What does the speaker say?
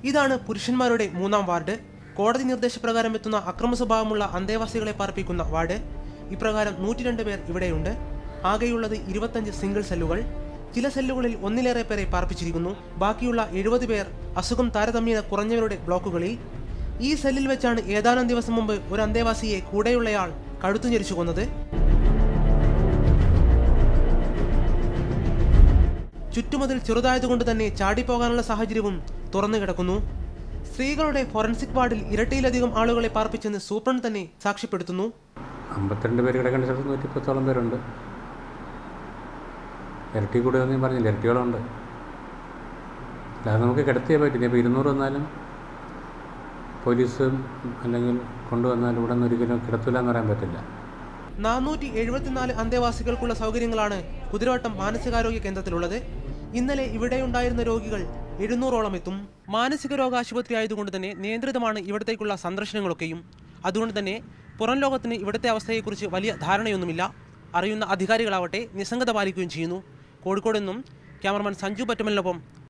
ഇതാണ് പുരുഷന്മാരുടെ മൂന്നാം വാർഡ് കോടതി നിർദ്ദേശപ്രകാരം എത്തുന്ന അക്രമ സ്വഭാവമുള്ള അന്തേവാസികളെ പാർപ്പിക്കുന്ന വാർഡ് ഇപ്രകാരം നൂറ്റിരണ്ട് പേർ ഇവിടെയുണ്ട് ആകെയുള്ളത് ഇരുപത്തഞ്ച് സിംഗിൾ സെല്ലുകൾ ചില സെല്ലുകളിൽ ഒന്നിലേറെ പേരെ പാർപ്പിച്ചിരിക്കുന്നു ബാക്കിയുള്ള എഴുപത് പേർ അസുഖം താരതമ്യേന കുറഞ്ഞവരുടെ ബ്ലോക്കുകളിൽ ഈ സെല്ലിൽ വെച്ചാണ് ഏതാനും ദിവസം മുമ്പ് ഒരു അന്തേവാസിയെ കൂടെയുള്ളയാൾ കഴുത്തു ഞെരിച്ചു കൊന്നത് ചുറ്റുമതിൽ ചെറുതായതുകൊണ്ട് തന്നെ ചാടിപ്പോകാനുള്ള സാഹചര്യവും തുറന്നു കിടക്കുന്നു സ്ത്രീകളുടെ ഫോറൻസിക് വാർഡിൽ ഇരട്ടിയിലധികം ആളുകളെ പാർപ്പിച്ചെന്ന് സൂപ്രണ്ട് തന്നെ സാക്ഷ്യപ്പെടുത്തുന്നു അമ്പത്തിരണ്ട് പേര് കിടക്കേണ്ട സ്ഥലത്ത് നൂറ്റിപ്പത്തോളം പേരുണ്ട് ഇരട്ടി കൂടുതലൊന്നും പറഞ്ഞില്ല ഇരട്ടികളുണ്ട് അല്ലാതെ നമുക്ക് കിടത്തിയേ പറ്റില്ല ഇപ്പോൾ ഇരുന്നൂറ് വന്നാലും പോലീസ് അല്ലെങ്കിൽ കൊണ്ടുവന്നാലും ഇവിടെ നിന്ന് ഒരിക്കലും കിടത്തില്ല എന്ന് പറയാൻ പറ്റില്ല നാനൂറ്റി എഴുപത്തിനാല് അന്തേവാസികൾക്കുള്ള സൗകര്യങ്ങളാണ് കുതിരവട്ടം മാനസികാരോഗ്യ കേന്ദ്രത്തിലുള്ളത് ഇന്നലെ ഇവിടെയുണ്ടായിരുന്ന രോഗികൾ എഴുന്നൂറോളം എത്തും മാനസിക രോഗ ആശുപത്രി ആയതുകൊണ്ട് തന്നെ നിയന്ത്രിതമാണ് ഇവിടത്തേക്കുള്ള സന്ദർശനങ്ങളൊക്കെയും അതുകൊണ്ട് തന്നെ പുറം ലോകത്തിന് ഇവിടുത്തെ അവസ്ഥയെക്കുറിച്ച് വലിയ ധാരണയൊന്നുമില്ല അറിയുന്ന അധികാരികളാവട്ടെ നിസ്സംഗത പാലിക്കുകയും ചെയ്യുന്നു കോഴിക്കോട് നിന്നും ക്യാമറമാൻ സഞ്ജു പറ്റുമലിനൊപ്പം